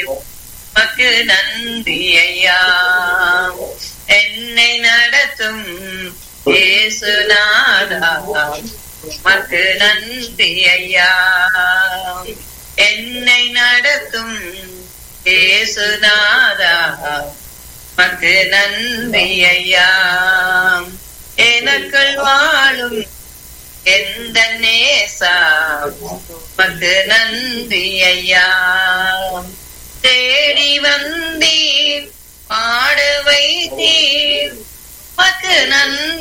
மக்கு நன்றி ஐயா என்னை நடத்தும் இயேசுநாதா மக்கு நன்றி ஐயா என்னை நடத்தும் இயேசுநாதா மக்கு நன்றி ஐயா எனக்குள் வாழும் எந்த நேசா மக்கு நன்றி ஐயா தேடி வந்தீர் பாட வைத்தீர் மக்கு நன்றி